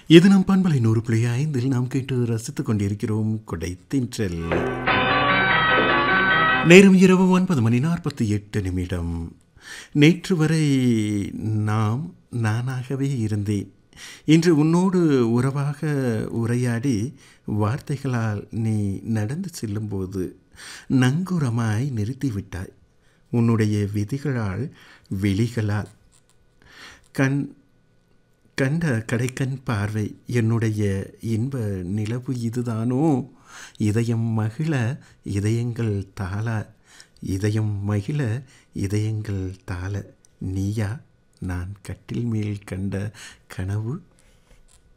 இது நம் பண்பலை நூறு புள்ளி ஐந்தில் நாம் கேட்டு ரசித்துக் கொண்டிருக்கிறோம் கொடைத்தின்றல் நேரம் இரவு ஒன்பது மணி நாற்பத்தி எட்டு நிமிடம் நேற்று வரை நாம் நானாகவே இருந்தேன் இன்று உன்னோடு உறவாக உரையாடி வார்த்தைகளால் நீ நடந்து செல்லும்போது நங்குரமாய் நிறுத்திவிட்டாய் உன்னுடைய விதிகளால் விழிகளால் கண் கண்ட கடைக்கண் பார்வை என்னுடைய இன்ப நிலவு இதுதானோ இதயம் மகிழ இதயங்கள் தாள இதயம் மகிழ இதயங்கள் தாள நீயா நான் கட்டில் மேல் கண்ட கனவு